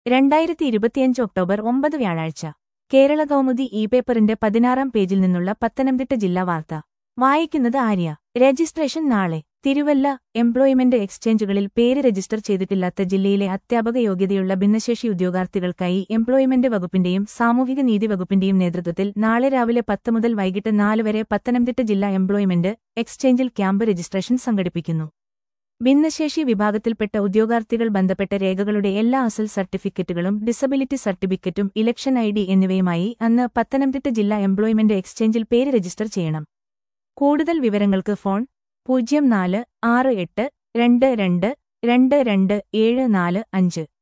രണ്ടായിരത്തി ഇരുപത്തിയഞ്ച് ഒക്ടോബർ ഒമ്പത് വ്യാഴാഴ്ച കേരള കൗമുദി ഇ പേപ്പറിന്റെ പതിനാറാം പേജിൽ നിന്നുള്ള പത്തനംതിട്ട ജില്ലാ വാർത്ത വായിക്കുന്നത് ആര്യ രജിസ്ട്രേഷൻ നാളെ തിരുവല്ല എംപ്ലോയ്മെന്റ് എക്സ്ചേഞ്ചുകളിൽ പേര് രജിസ്റ്റർ ചെയ്തിട്ടില്ലാത്ത ജില്ലയിലെ അധ്യാപക യോഗ്യതയുള്ള ഭിന്നശേഷി ഉദ്യോഗാർത്ഥികൾക്കായി എംപ്ലോയ്മെന്റ് വകുപ്പിന്റെയും സാമൂഹിക നീതി വകുപ്പിന്റെയും നേതൃത്വത്തിൽ നാളെ രാവിലെ പത്ത് മുതൽ വൈകിട്ട് നാല് വരെ പത്തനംതിട്ട ജില്ലാ എംപ്ലോയ്മെന്റ് എക്സ്ചേഞ്ചിൽ ക്യാമ്പ് രജിസ്ട്രേഷൻ സംഘടിപ്പിക്കുന്നു ഭിന്നശേഷി വിഭാഗത്തിൽപ്പെട്ട ഉദ്യോഗാർത്ഥികൾ ബന്ധപ്പെട്ട രേഖകളുടെ എല്ലാ അസൽ സർട്ടിഫിക്കറ്റുകളും ഡിസബിലിറ്റി സർട്ടിഫിക്കറ്റും ഇലക്ഷൻ ഐ ഡി എന്നിവയുമായി അന്ന് പത്തനംതിട്ട ജില്ലാ എംപ്ലോയ്മെന്റ് എക്സ്ചേഞ്ചിൽ പേര് രജിസ്റ്റർ ചെയ്യണം കൂടുതൽ വിവരങ്ങൾക്ക് ഫോൺ പൂജ്യം നാല് ആറ് എട്ട് രണ്ട് രണ്ട് രണ്ട് രണ്ട് ഏഴ് നാല് അഞ്ച്